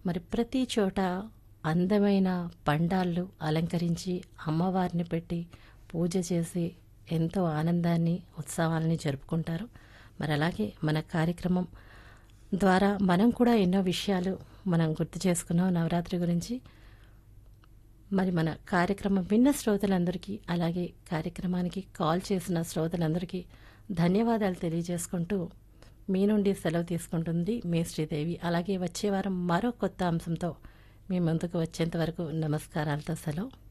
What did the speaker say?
మరి ప్రతి చోట అందమైన పండాళ్ళు అలంకరించి అమ్మవారిని పెట్టి పూజ చేసి ఎంతో ఆనందాన్ని ఉత్సవాలని జరుపుకుంటారు మరి అలాగే మన కార్యక్రమం ద్వారా మనం కూడా ఎన్నో విషయాలు మనం గుర్తు చేసుకున్నాం నవరాత్రి గురించి మరి మన కార్యక్రమం విన్న శ్రోతలందరికీ అలాగే కార్యక్రమానికి కాల్ చేసిన శ్రోతలందరికీ ధన్యవాదాలు తెలియజేసుకుంటూ మీ నుండి సెలవు తీసుకుంటుంది మీ శ్రీదేవి అలాగే వచ్చే వారం మరో కొత్త అంశంతో మీ ముందుకు వచ్చేంత వరకు నమస్కారాలతో సెలవు